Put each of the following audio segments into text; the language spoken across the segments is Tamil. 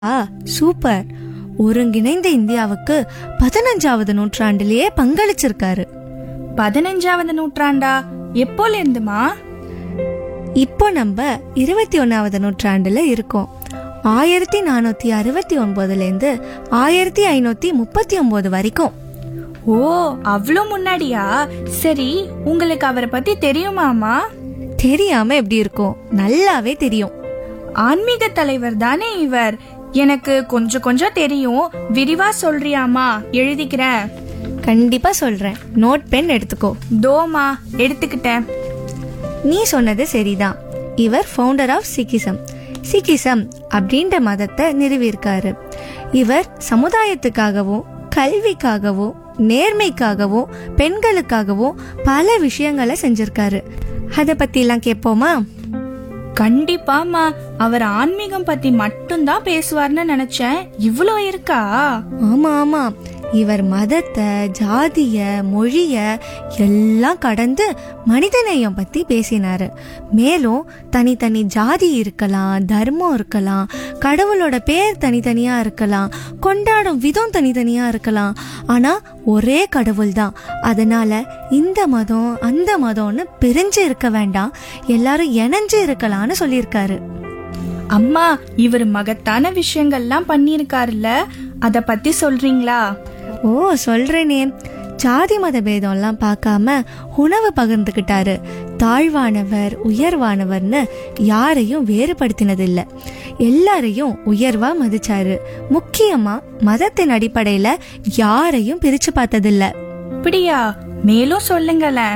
ஆ சூப்பர் ஒருங்கிணைந்த இந்தியாவுக்கு பதினஞ்சாவது நூற்றாண்டிலேயே பங்களிச்சிருக்காரு பதினஞ்சாவது நூற்றாண்டா எப்போல இருந்துமா இப்போ நம்ம இருபத்தி ஒன்னாவது நூற்றாண்டுல இருக்கோம் ஆயிரத்தி நானூத்தி அறுபத்தி ஒன்பதுலேருந்து ஆயிரத்தி ஐநூத்தி முப்பத்தி ஒன்பது வரைக்கும் ஓ அவ்வளோ முன்னாடியா சரி உங்களுக்கு அவரை பத்தி தெரியுமாமா தெரியாம எப்படி இருக்கும் நல்லாவே தெரியும் ஆன்மீக தலைவர் தானே இவர் எனக்கு கொஞ்சம் கொஞ்சம் தெரியும் விரிவா சொல்றியாமா எழுதிக்கிறேன் கண்டிப்பா சொல்றேன் நோட் பென் எடுத்துக்கோ தோமா எடுத்துக்கிட்டேன் நீ சொன்னது சரிதான் இவர் ஃபவுண்டர் ஆஃப் சிக்கிசம் சிக்கிசம் அப்படின்ற மதத்தை நிறுவியிருக்காரு இவர் சமுதாயத்துக்காகவும் கல்விக்காகவும் நேர்மைக்காகவும் பெண்களுக்காகவும் பல விஷயங்களை செஞ்சிருக்காரு அதை பத்திலாம் கேட்போமா கண்டிப்பாமா அவர் ஆன்மீகம் பத்தி மட்டும்தான் பேசுவார்னு நினைச்சேன் இவ்வளோ இருக்கா ஆமா ஆமா இவர் மதத்தை ஜாதிய மொழிய எல்லாம் கடந்து மனிதநேயம் பத்தி பேசினாரு மேலும் தனித்தனி ஜாதி இருக்கலாம் தர்மம் இருக்கலாம் கடவுளோட பேர் தனித்தனியா இருக்கலாம் கொண்டாடும் விதம் தனித்தனியா இருக்கலாம் ஆனா ஒரே கடவுள் தான் அதனால இந்த மதம் அந்த மதம்னு பிரிஞ்சு இருக்க வேண்டாம் எல்லாரும் இணைஞ்சு இருக்கலாம்னு சொல்லியிருக்காரு அம்மா இவர் மகத்தான விஷயங்கள்லாம் பண்ணியிருக்காருல்ல அத பத்தி சொல்றீங்களா ஓ சொல்றேனே ஜாதி மத பேதம்லாம் பார்க்காம உணவு பகிர்ந்துக்கிட்டாரு தாழ்வானவர் உயர்வானவர்னு யாரையும் வேறுபடுத்தினதில்ல எல்லாரையும் உயர்வா மதிச்சாரு முக்கியமா மதத்தின் அடிப்படையில யாரையும் பிரிச்சு பார்த்ததில்ல அப்படியா மேலும் சொல்லுங்களேன்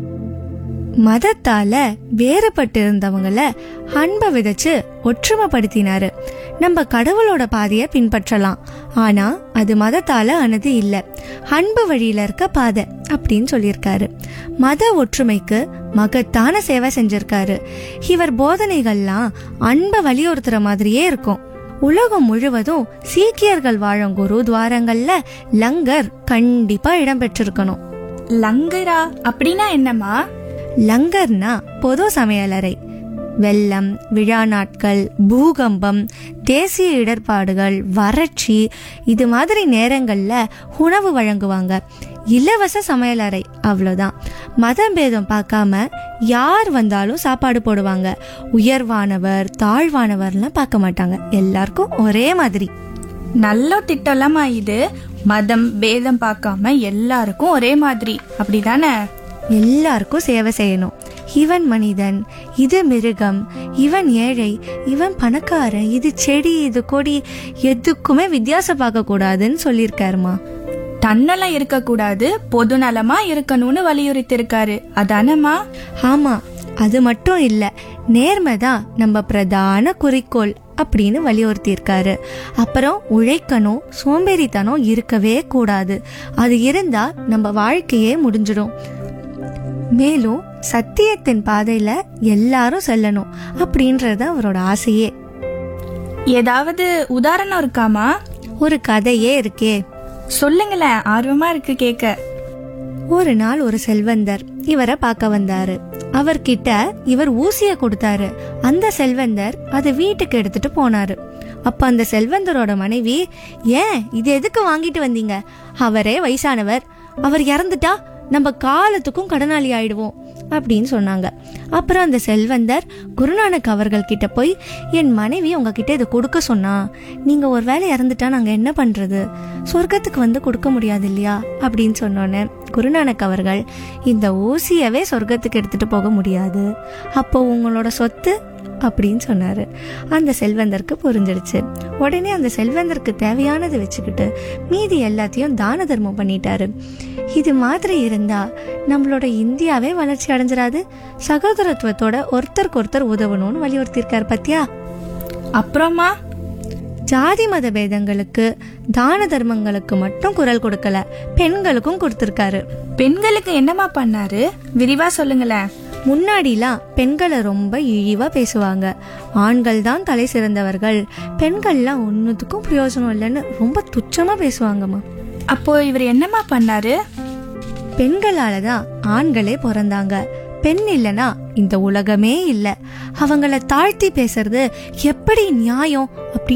மதத்தால வேறுபட்டு இருந்தவங்கள அன்பை விதைச்சு ஒற்றுமைப்படுத்தினாரு நம்ம கடவுளோட பாதையை பின்பற்றலாம் ஆனா அது மதத்தால ஆனது இல்ல அன்பு வழியில இருக்க பாதை அப்படின்னு சொல்லியிருக்காரு மத ஒற்றுமைக்கு மகத்தான சேவை செஞ்சிருக்காரு இவர் போதனைகள்லாம் அன்பை வலியுறுத்துற மாதிரியே இருக்கும் உலகம் முழுவதும் சீக்கியர்கள் வாழும் குரு துவாரங்கள்ல லங்கர் கண்டிப்பா இடம்பெற்றிருக்கணும் லங்கரா அப்படின்னா என்னம்மா லங்கர்னா பொது சமையலறை வெள்ளம் விழா நாட்கள் பூகம்பம் தேசிய இடர்பாடுகள் வறட்சி இது மாதிரி நேரங்கள்ல உணவு வழங்குவாங்க இலவச சமையலறை அவ்வளோதான் மதம் பேதம் பார்க்காம யார் வந்தாலும் சாப்பாடு போடுவாங்க உயர்வானவர் தாழ்வானவர்லாம் பார்க்க மாட்டாங்க எல்லாருக்கும் ஒரே மாதிரி நல்ல திட்டம்லாமா இது மதம் பேதம் பார்க்காம எல்லாருக்கும் ஒரே மாதிரி அப்படிதானே எல்லாருக்கும் சேவை செய்யணும் இவன் மனிதன் இது மிருகம் இவன் ஏழை இவன் பணக்காரன் இது செடி இது கொடி எதுக்குமே வித்தியாசம் பார்க்க கூடாதுன்னு சொல்லியிருக்காருமா தன்னலம் இருக்கக்கூடாது பொது நலமா இருக்கணும்னு வலியுறுத்திருக்காரு அதானம்மா ஆமா அது மட்டும் இல்ல நேர்மை தான் நம்ம பிரதான குறிக்கோள் அப்படின்னு வலியுறுத்தியிருக்காரு அப்புறம் உழைக்கணும் சோம்பேறித்தனம் இருக்கவே கூடாது அது இருந்தா நம்ம வாழ்க்கையே முடிஞ்சிடும் மேலும் சத்தியத்தின் பாதையில எல்லாரும் செல்லணும் அப்படின்றது அவரோட ஆசையே ஏதாவது உதாரணம் இருக்காமா ஒரு கதையே இருக்கே சொல்லுங்களேன் ஆர்வமா இருக்கு கேக்க ஒரு நாள் ஒரு செல்வந்தர் இவரை பார்க்க வந்தாரு அவர்கிட்ட இவர் ஊசிய கொடுத்தாரு அந்த செல்வந்தர் அதை வீட்டுக்கு எடுத்துட்டு போனாரு அப்ப அந்த செல்வந்தரோட மனைவி ஏன் இது எதுக்கு வாங்கிட்டு வந்தீங்க அவரே வயசானவர் அவர் இறந்துட்டா நம்ம காலத்துக்கும் கடனாளி ஆயிடுவோம் அப்படின்னு சொன்னாங்க அப்புறம் அந்த செல்வந்தர் குருநானக் அவர்கள் கிட்ட போய் என் மனைவி உங்ககிட்ட இதை கொடுக்க சொன்னா நீங்க ஒரு வேளை இறந்துட்டா நாங்க என்ன பண்றது சொர்க்கத்துக்கு வந்து கொடுக்க முடியாது இல்லையா அப்படின்னு சொன்னோன்னே குருநானக் அவர்கள் இந்த ஊசியவே சொர்க்கத்துக்கு எடுத்துட்டு போக முடியாது அப்போ உங்களோட சொத்து அப்படின்னு சொன்னாரு அந்த செல்வந்தருக்கு புரிஞ்சிடுச்சு உடனே அந்த செல்வந்தருக்கு தேவையானதை வச்சுக்கிட்டு மீதி எல்லாத்தையும் தான தர்மம் பண்ணிட்டாரு இது மாதிரி இருந்தா நம்மளோட இந்தியாவே வளர்ச்சி அடைஞ்சிராது சகோதரத்துவத்தோட ஒருத்தருக்கு ஒருத்தர் உதவணும்னு வலியுறுத்தியிருக்காரு பத்தியா அப்புறமா ஜாதி மத பேதங்களுக்கு தான தர்மங்களுக்கு மட்டும் குரல் கொடுக்கல பெண்களுக்கும் கொடுத்திருக்காரு பெண்களுக்கு என்னம்மா பண்ணாரு விரிவா சொல்லுங்களேன் முன்னாடிலாம் பெண்களை ரொம்ப இழிவா பேசுவாங்க ஆண்கள் தான் தலை சிறந்தவர்கள் பெண்கள்லாம் ஒன்றுத்துக்கும் பிரயோஜனம் இல்லைன்னு ரொம்ப துச்சமா பேசுவாங்கம்மா அப்போ இவர் என்னம்மா பண்ணாரு பெண்களால தான் ஆண்களே பிறந்தாங்க பெண் இல்லனா இந்த உலகமே இல்ல அவங்கள தாழ்த்தி பேசுறது எப்படி நியாயம் அப்படின்னு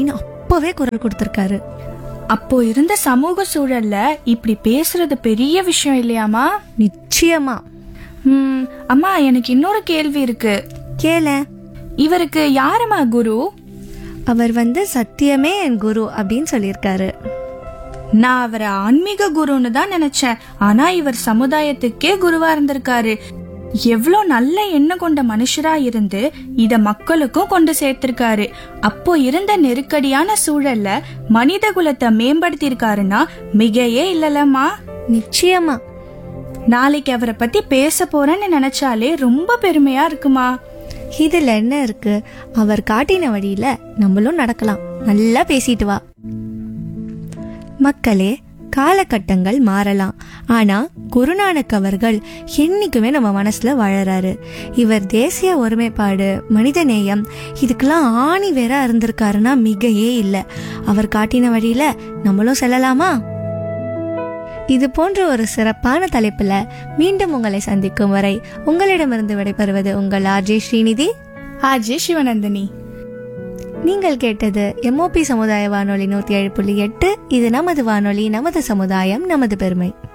அப்போவே குரல் கொடுத்திருக்காரு அப்போ இருந்த சமூக சூழல்ல இப்படி பேசுறது பெரிய விஷயம் இல்லையாமா நிச்சயமா ம், அம்மா எனக்கு இன்னொரு கேள்வி இருக்கு கேள இவருக்கு யாரம்மா குரு அவர் வந்து சத்தியமே என் குரு அப்படின்னு சொல்லியிருக்காரு நான் அவரை ஆன்மீக குருன்னு தான் நினைச்சேன் ஆனா இவர் சமுதாயத்துக்கே குருவா இருந்திருக்காரு எவ்வளோ நல்ல எண்ணம் கொண்ட மனுஷரா இருந்து இத மக்களுக்கும் கொண்டு சேர்த்திருக்காரு அப்போ இருந்த நெருக்கடியான சூழல்ல மனித குலத்தை மேம்படுத்தியிருக்காருன்னா மிகையே இல்லலம்மா நிச்சயமா நாளைக்கு அவரை பத்தி பேச போறேன்னு நினைச்சாலே ரொம்ப பெருமையா இருக்குமா இதுல என்ன இருக்கு அவர் காட்டின வழியில நம்மளும் நடக்கலாம் நல்லா பேசிட்டு வா மக்களே காலகட்டங்கள் மாறலாம் ஆனா குருநானக் அவர்கள் என்னைக்குமே நம்ம மனசுல வாழறாரு இவர் தேசிய ஒருமைப்பாடு மனிதநேயம் இதுக்கெல்லாம் ஆணி வேற இருந்திருக்காருன்னா மிகையே இல்லை அவர் காட்டின வழியில நம்மளும் செல்லலாமா இது போன்ற ஒரு சிறப்பான தலைப்புல மீண்டும் உங்களை சந்திக்கும் வரை உங்களிடமிருந்து விடைபெறுவது உங்கள் ஆர்ஜே ஸ்ரீநிதி ஆஜே சிவநந்தினி நீங்கள் கேட்டது எம்ஓபி சமுதாய வானொலி நூத்தி ஏழு புள்ளி எட்டு இது நமது வானொலி நமது சமுதாயம் நமது பெருமை